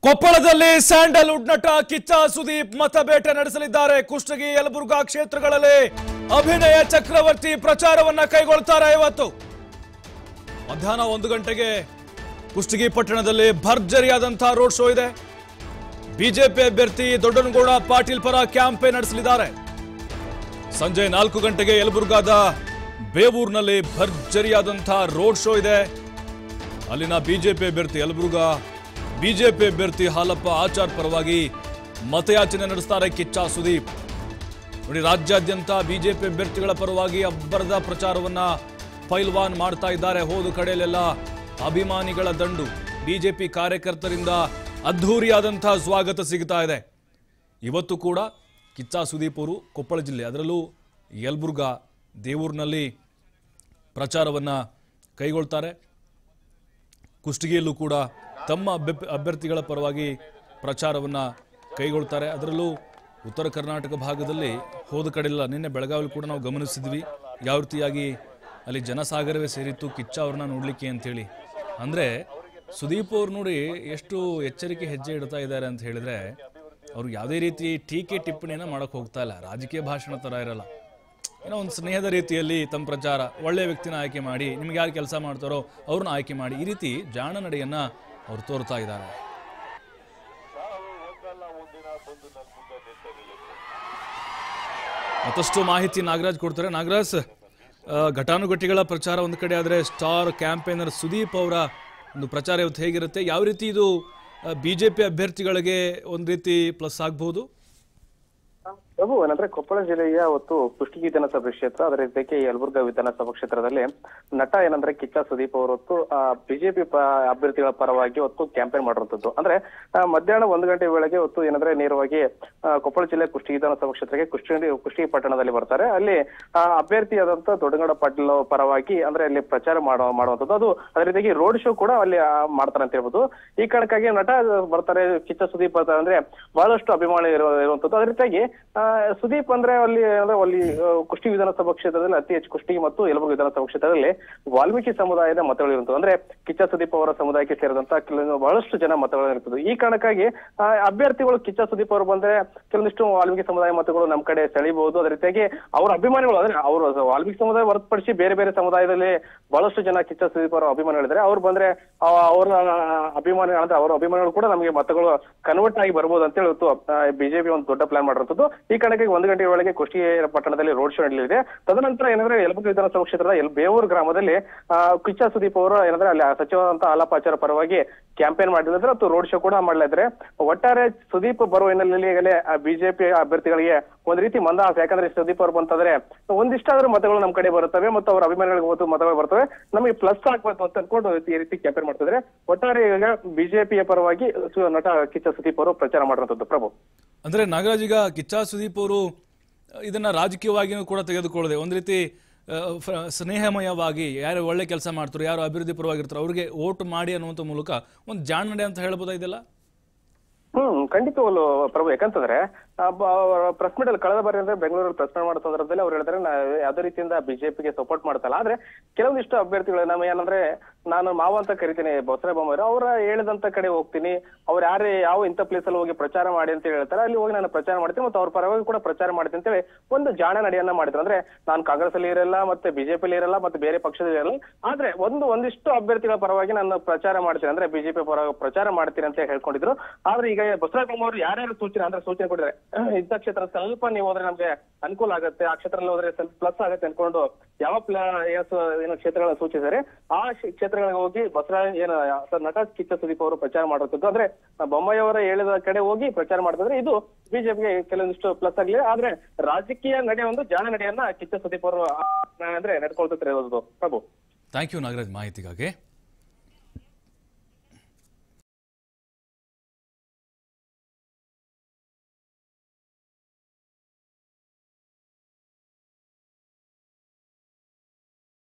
ಕೊಪ್ಪಳದಲ್ಲಿ ಸ್ಯಾಂಡಲ್ವುಡ್ ನಟ ಕಿಚ್ಚ ಸುದೀಪ್ ಮತಬೇಟೆ ನಡೆಸಲಿದ್ದಾರೆ ಕುಷ್ಟಗಿ ಯಲಬುರ್ಗಾ ಕ್ಷೇತ್ರಗಳಲ್ಲಿ ಅಭಿನಯ ಚಕ್ರವರ್ತಿ ಪ್ರಚಾರವನ್ನ ಕೈಗೊಳ್ತಾರೆ ಇವತ್ತು ಮಧ್ಯಾಹ್ನ ಒಂದು ಗಂಟೆಗೆ ಕುಷ್ಟಗಿ ಪಟ್ಟಣದಲ್ಲಿ ಭರ್ಜರಿಯಾದಂತಹ ರೋಡ್ ಶೋ ಇದೆ ಬಿಜೆಪಿ ಅಭ್ಯರ್ಥಿ ದೊಡ್ಡನಗೌಡ ಪಾಟೀಲ್ ಪರ ಕ್ಯಾಂಪೇನ್ ನಡೆಸಲಿದ್ದಾರೆ ಸಂಜೆ ನಾಲ್ಕು ಗಂಟೆಗೆ ಯಲಬುರ್ಗಾದ ಬೇವೂರಿನಲ್ಲಿ ಭರ್ಜರಿಯಾದಂತಹ ರೋಡ್ ಶೋ ಇದೆ ಅಲ್ಲಿನ ಬಿಜೆಪಿ ಅಭ್ಯರ್ಥಿ ಯಲಬುರ್ಗಾ ಬಿಜೆಪಿ ಅಭ್ಯರ್ಥಿ ಹಾಲಪ್ಪ ಆಚಾರ್ ಪರವಾಗಿ ಮತಯಾಚನೆ ನಡೆಸ್ತಾರೆ ಕಿಚ್ಚ ಸುದೀಪ್ ನೋಡಿ ರಾಜ್ಯಾದ್ಯಂತ ಬಿಜೆಪಿ ಅಭ್ಯರ್ಥಿಗಳ ಪರವಾಗಿ ಅಬ್ಬರದ ಪ್ರಚಾರವನ್ನ ಪೈಲ್ವಾನ್ ಮಾಡ್ತಾ ಇದ್ದಾರೆ ಹೋದ ಕಡೆಯಲ್ಲೆಲ್ಲ ಅಭಿಮಾನಿಗಳ ದಂಡು ಬಿಜೆಪಿ ಕಾರ್ಯಕರ್ತರಿಂದ ಅದ್ಧೂರಿಯಾದಂತಹ ಸ್ವಾಗತ ಸಿಗ್ತಾ ಇದೆ ಇವತ್ತು ಕೂಡ ಕಿಚ್ಚ ಸುದೀಪ್ ಅವರು ಕೊಪ್ಪಳ ಜಿಲ್ಲೆ ಅದರಲ್ಲೂ ಯಲಬುರ್ಗಾ ದೇವೂರಿನಲ್ಲಿ ಪ್ರಚಾರವನ್ನ ಕೈಗೊಳ್ತಾರೆ ಕುಷ್ಟಗಿಯಲ್ಲೂ ಕೂಡ ತಮ್ಮ ಅಭ್ಯ- ಅಭ್ಯರ್ಥಿಗಳ ಪರವಾಗಿ ಪ್ರಚಾರವನ್ನ ಕೈಗೊಳ್ತಾರೆ ಅದರಲ್ಲೂ ಉತ್ತರ ಕರ್ನಾಟಕ ಭಾಗದಲ್ಲಿ ಹೋದ ಕಡೆಲ್ಲ ನಿನ್ನೆ ಬೆಳಗಾವಿಯಲ್ಲಿ ಕೂಡ ನಾವು ಗಮನಿಸಿದ್ವಿ ಯಾವ ರೀತಿಯಾಗಿ ಅಲ್ಲಿ ಜನಸಾಗರವೇ ಸೇರಿತ್ತು ಕಿಚ್ಚ ಅವ್ರನ್ನ ನೋಡ್ಲಿಕ್ಕೆ ಅಂತೇಳಿ ಅಂದ್ರೆ ಸುದೀಪ್ ಅವ್ರು ನೋಡಿ ಎಷ್ಟು ಎಚ್ಚರಿಕೆ ಹೆಜ್ಜೆ ಇಡ್ತಾ ಇದ್ದಾರೆ ಅಂತ ಹೇಳಿದ್ರೆ ಅವ್ರು ಯಾವುದೇ ರೀತಿ ಟೀಕೆ ಟಿಪ್ಪಣಿಯನ್ನ ಮಾಡಕ್ ಹೋಗ್ತಾ ಇಲ್ಲ ರಾಜಕೀಯ ಭಾಷಣ ತರ ಇರಲ್ಲ ಏನೋ ಒಂದು ಸ್ನೇಹದ ರೀತಿಯಲ್ಲಿ ತಮ್ಮ ಪ್ರಚಾರ ಒಳ್ಳೆಯ ವ್ಯಕ್ತಿನ ಆಯ್ಕೆ ಮಾಡಿ ನಿಮ್ಗೆ ಯಾರು ಕೆಲಸ ಮಾಡ್ತಾರೋ ಅವ್ರನ್ನ ಆಯ್ಕೆ ಮಾಡಿ ಈ ರೀತಿ ಜಾಣ ನಡೆಯನ್ನ ಅವ್ರು ತೋರ್ತಾ ಇದ್ದಾರೆ ಮತ್ತಷ್ಟು ಮಾಹಿತಿ ನಾಗರಾಜ್ ಕೊಡ್ತಾರೆ ನಾಗರಾಜ್ ಆ, ಘಟಾನುಘಟಿಗಳ ಪ್ರಚಾರ ಒಂದು ಕಡೆ ಆದರೆ ಸ್ಟಾರ್ ಕ್ಯಾಂಪೇನರ್ ಸುದೀಪ್ ಅವರ ಒಂದು ಪ್ರಚಾರ ಇವತ್ತು ಹೇಗಿರುತ್ತೆ ಯಾವ ರೀತಿ ಇದು ಬಿಜೆಪಿ ಅಭ್ಯರ್ಥಿಗಳಿಗೆ ಒಂದು ರೀತಿ ಪ್ಲಸ್ ಆಗ್ಬಹುದು ಪ್ರಭು ಏನಂದ್ರೆ ಕೊಪ್ಪಳ ಜಿಲ್ಲೆಯ ಒತ್ತು ಕುಷ್ಟಗಿ ವಿಧಾನಸಭಾ ಕ್ಷೇತ್ರ ಅದರ ಜೊತೆಗೆ ಯಲಬುರ್ಗಾ ವಿಧಾನಸಭಾ ಕ್ಷೇತ್ರದಲ್ಲಿ ನಟ ಏನಂದ್ರೆ ಕಿಚ್ಚ ಸುದೀಪ್ ಅವರು ಹೊತ್ತು ಬಿಜೆಪಿ ಅಭ್ಯರ್ಥಿಗಳ ಪರವಾಗಿ ಹೊತ್ತು ಕ್ಯಾಂಪೇನ್ ಮಾಡಿರುವಂತದ್ದು ಅಂದ್ರೆ ಆ, ಮಧ್ಯಾಹ್ನ ಒಂದು ಗಂಟೆ ವೇಳೆಗೆ ಹೊತ್ತು ಏನಂದ್ರೆ ನೇರವಾಗಿ ಆ, ಕೊಪ್ಪಳ ಜಿಲ್ಲೆ ಕುಷ್ಟಗಿ ವಿಧಾನಸಭಾ ಕ್ಷೇತ್ರಕ್ಕೆ ಕುಷ್ಟಗಿ ಕುಷ್ಟಗಿ ಪಟ್ಟಣದಲ್ಲಿ ಬರ್ತಾರೆ ಅಲ್ಲಿ ಆ, ಅಭ್ಯರ್ಥಿಯಾದಂತ ದೊಡ್ಡಗೌಡ ಪಾಟೀಲ್ ಅವ್ರ ಪರವಾಗಿ ಅಂದ್ರೆ ಅಲ್ಲಿ ಪ್ರಚಾರ ಮಾಡೋ ಮಾಡುವಂತದ್ದು ಅದು ಅದೇ ರೀತಿಯಾಗಿ ರೋಡ್ ಶೋ ಕೂಡ ಅಲ್ಲಿ ಆ, ಮಾಡ್ತಾರೆ ಅಂತ ಹೇಳ್ಬೋದು ಈ ಕಾರಣಕ್ಕಾಗಿ ನಟ ಬರ್ತಾರೆ ಕಿಚ್ಚ ಸುದೀಪ್ ಬರ್ತಾರೆ ಅಂದ್ರೆ ಬಹಳಷ್ಟು ಅಭಿಮಾನಿ ಇರುವ ಇರುವಂತದ್ದು ಅದೇ ರೀತಿಯಾಗಿ ಆ, ಸುದೀಪ್ ಅಂದ್ರೆ ಅಲ್ಲಿ ಅಂದ್ರೆ ಅಲ್ಲಿ ಆ, ಕುಷ್ಟಗಿ ವಿಧಾನಸಭಾ ಕ್ಷೇತ್ರದಲ್ಲಿ ಅತಿ ಹೆಚ್ಚು ಕುಷ್ಟಗಿ ಮತ್ತು ಯಲಬುರ್ಗಿ ವಿಧಾನಸಭಾ ಕ್ಷೇತ್ರದಲ್ಲಿ ವಾಲ್ಮೀಕಿ ಸಮುದಾಯದ ಮತಗಳು ಇರುವಂತದ್ದು ಅಂದ್ರೆ ಕಿಚ್ಚ ಸುದೀಪ್ ಅವರ ಸಮುದಾಯಕ್ಕೆ ಸೇರಿದಂತ ಕೆಲವೊಂದು ಬಹಳಷ್ಟು ಜನ ಮತಗಳು ಇರ್ತದೆ ಈ ಕಾರಣಕ್ಕಾಗಿ ಆ, ಅಭ್ಯರ್ಥಿಗಳು ಕಿಚ್ಚ ಸುದೀಪ್ ಅವರು ಬಂದ್ರೆ ಕೆಲವೊಂದಿಷ್ಟು ವಾಲ್ಮೀಕಿ ಸಮುದಾಯ ಮತಗಳು ನಮ್ಮ ಕಡೆ ಸೆಳಿಬಹುದು ಅದೇ ರೀತಿಯಾಗಿ ಅವರ ಅಭಿಮಾನಿಗಳು ಅಂದ್ರೆ ಅವರು ವಾಲ್ಮೀಕಿ ಸಮುದಾಯ ಹೊರತುಪಡಿಸಿ ಬೇರೆ ಬೇರೆ ಸಮುದಾಯದಲ್ಲಿ ಬಹಳಷ್ಟು ಜನ ಕಿಚ್ಚ ಸುದೀಪ್ ಅವರ ಅಭಿಮಾನಿಗಳಿದ್ದಾರೆ ಅವ್ರು ಬಂದ್ರೆ ಆ, ಅವರ ಅಭಿಮಾನಿಗಳು ಅಂದ್ರೆ ಅವರ ಅಭಿಮಾನಿಗಳು ಕೂಡ ನಮಗೆ ಮತಗಳು ಕನ್ವರ್ಟ್ ಆಗಿ ಬರ್ಬೋದು ಅಂತ ಹೇಳಿ ಬಿಜೆಪಿ ಒಂದು ದೊಡ್ಡ ಪ್ಲಾನ್ ಮಾಡಿರುವಂತದ್ದು ಈ ಕಾರಣಕ್ಕಾಗಿ ಒಂದು ಗಂಟೆ ಒಳಗೆ ಕುಷ್ಟಗಿ ಪಟ್ಟಣದಲ್ಲಿ ರೋಡ್ ಶೋ ನಡೆಯಲಿದೆ ತದನಂತರ ಏನಂದ್ರೆ ಯಲಬುರ್ಗಿ ವಿಧಾನಸಭಾ ಕ್ಷೇತ್ರದ ಎಲ್ ಬೇವೂರು ಗ್ರಾಮದಲ್ಲಿ ಆ, ಕಿಚ್ಚ ಸುದೀಪ್ ಅವರು ಏನಂದ್ರೆ ಅಲ್ಲಿ ಸಚಿವರಂತ ಆಲಾಪಾಚಾರ ಪರವಾಗಿ ಕ್ಯಾಂಪೇನ್ ಮಾಡಿದ್ರೆ ಮತ್ತು ರೋಡ್ ಶೋ ಕೂಡ ಮಾಡಲಿದ್ರೆ ಒಟ್ಟಾರೆ ಸುದೀಪ್ ಬರುವ ಹಿನ್ನೆಲೆಯಲ್ಲಿ ಈಗಲೇ ಬಿಜೆಪಿ ಅಭ್ಯರ್ಥಿಗಳಿಗೆ ಒಂದ್ ರೀತಿ ಮಂದಹಾಸ ಯಾಕಂದ್ರೆ ಸುದೀಪ್ ಅವರು ಬಂತಂದ್ರೆ ಒಂದಿಷ್ಟಾದ್ರೂ ಮತಗಳು ನಮ್ಮ ಕಡೆ ಬರುತ್ತವೆ ಮತ್ತು ಅವರ ಅಭಿಮಾನಿಗಳಿಗೆ ಹೊತ್ತು ಮತಗಳು ಬರ್ತವೆ ನಮಗೆ ಪ್ಲಸ್ ಆಗ್ಬೇಕು ಅಂತ ಅನ್ಕೊಂಡು ಈ ರೀತಿ ಕ್ಯಾಂಪೇನ್ ಮಾಡ್ತಿದ್ರೆ ಒಟ್ಟಾರೆ ಈಗ ಬಿಜೆಪಿಯ ಪರವಾಗಿ ಸು- ನಟ ಕಿಚ್ಚ ಸುದೀಪ್ ಅವರು ಪ್ರಚಾರ ಮಾಡಿರುವಂತದ್ದು ಪ್ರಭು ಅಂದ್ರೆ ನಾಗರಾಜ್ ಈಗ ಕಿಚ್ಚ ಸುದೀಪ್ ಅವರು ಇದನ್ನ ರಾಜಕೀಯವಾಗಿಯೂ ಕೂಡ ತೆಗೆದುಕೊಳ್ಳದೆ ಒಂದು ರೀತಿ ಆ, ಫ- ಸ್ನೇಹಮಯವಾಗಿ ಯಾರು ಒಳ್ಳೆ ಕೆಲಸ ಮಾಡ್ತಾರೆ ಯಾರು ಅಭಿವೃದ್ಧಿ ಪರವಾಗಿರ್ತಾರೆ ಅವ್ರಿಗೆ ಓಟ್ ಮಾಡಿ ಅನ್ನುವಂಥ ಮೂಲಕ ಒಂದು ಜಾಣ ನಡೆ ಅಂತ ಹೇಳ್ಬೋದಾ ಇದೆಲ್ಲ ಹ್ಮ್ ಖಂಡಿತವಲ್ಲೂ ಪ್ರಭು ಯಾಕಂತಂದ್ರೆ ಪ್ರೆಸ್ ಮೀಟ್ ಅಲ್ಲಿ ಕಳೆದ ಬಾರಿ ಅಂದ್ರೆ ಬೆಂಗಳೂರಲ್ಲಿ ಪ್ರೆಸ್ ಮೀಟ್ ಮಾಡೋ ಸಂದರ್ಭದಲ್ಲಿ ಅವ್ರು ಹೇಳಿದ್ರೆ ನಾ ಯಾವ್ದೇ ರೀತಿಯಿಂದ ಬಿಜೆಪಿಗೆ ಸಪೋರ್ಟ್ ಮಾಡ್ತಲ್ಲ ಆದ್ರೆ ಕೆಲವೊಂದಿಷ್ಟು ಅಭ್ಯರ್ಥಿಗಳು ನಮ್ಮ ಏನಂದ್ರೆ ನಾನು ಮಾವ ಅಂತ ಕರಿತೀನಿ ಬಸವರಾಜ ಬೊಮ್ಮಾಯಿ ಅವರ ಹೇಳಿದಂತ ಕಡೆ ಹೋಗ್ತೀನಿ ಅವ್ರು ಯಾರೇ ಯಾವ ಇಂಥ ಪ್ಲೇಸ್ ಅಲ್ಲಿ ಹೋಗಿ ಪ್ರಚಾರ ಮಾಡಿ ಅಂತ ಹೇಳ್ತಾರೆ ಅಲ್ಲಿ ಹೋಗಿ ನಾನು ಪ್ರಚಾರ ಮಾಡ್ತೀನಿ ಮತ್ತು ಅವ್ರ ಪರವಾಗಿ ಕೂಡ ಪ್ರಚಾರ ಮಾಡ್ತೀನಿ ಅಂತೇಳಿ ಒಂದು ಜಾಣ ನಡೆಯನ್ನ ಮಾಡಿದ್ರು ಅಂದ್ರೆ ನಾನು ಕಾಂಗ್ರೆಸ್ ಅಲ್ಲಿ ಇರಲ್ಲ ಮತ್ತೆ ಬಿಜೆಪಿ ಇರಲ್ಲ ಮತ್ತೆ ಬೇರೆ ಪಕ್ಷದಲ್ಲಿ ಇರಲ್ಲ ಆದ್ರೆ ಒಂದು ಒಂದಿಷ್ಟು ಅಭ್ಯರ್ಥಿಗಳ ಪರವಾಗಿ ನಾನು ಪ್ರಚಾರ ಮಾಡ್ತೀನಿ ಅಂದ್ರೆ ಬಿಜೆಪಿ ಪರ ಪ್ರಚಾರ ಮಾಡ್ತೀನಿ ಅಂತ ಹೇಳ್ಕೊಂಡಿದ್ರು ಆದ್ರೆ ಈಗ ಬಸವರಾಜ ಬೊಮ್ಮಾಯಿ ಅವರು ಯಾರ್ಯಾರು ಸೂಚನೆ ಅಂದ್ರೆ ಸೂಚನೆ ಕೊಟ್ಟಿದ್ದಾರೆ ಇಂಥ ಕ್ಷೇತ್ರ ಸ್ವಲ್ಪ ನೀವು ಹೋದ್ರೆ ನಮ್ಗೆ ಅನುಕೂಲ ಆಗುತ್ತೆ ಆ ಕ್ಷೇತ್ರದಲ್ಲಿ ಹೋದ್ರೆ ಸ್ವಲ್ಪ ಪ್ಲಸ್ ಆಗುತ್ತೆ ಅನ್ಕೊಂಡು ಯಾವ ಪ್ಲಾ ಏನು ಏನು ಕ್ಷೇತ್ರಗಳನ್ನ ಸೂಚಿಸಿದರೆ ಆ ಶ್- ಕ್ಷೇತ್ರಗಳಿಗೆ ಹೋಗಿ ಬಸವರಾಜ ಏನು ಸರ್ ನಟ ಕಿಚ್ಚ ಸುದೀಪ್ ಅವರು ಪ್ರಚಾರ ಮಾಡುತ್ತಿದ್ದು ಅಂದ್ರೆ ಬೊಮ್ಮಾಯಿ ಅವರ ಹೇಳಿದ ಕಡೆ ಹೋಗಿ ಪ್ರಚಾರ ಮಾಡ್ತಿದ್ರೆ ಇದು ಬಿಜೆಪಿಗೆ ಕೆಲವೊಂದಿಷ್ಟು ಪ್ಲಸ್ ಆಗಲಿ ಆದ್ರೆ ರಾಜಕೀಯ ನಡೆ ಒಂದು ಜಾಣ ನಡೆಯನ್ನ ಕಿಚ್ಚ ಸುದೀಪ್ ಅವರು ಆ, ಅಂದ್ರೆ ನಡ್ಕೊಳ್ತಿರೋದು ಪ್ರಭು ಥ್ಯಾಂಕ್ ಯು ನಾಗರಾಜ್ ಮಾಹಿತಿಗಾಗಿ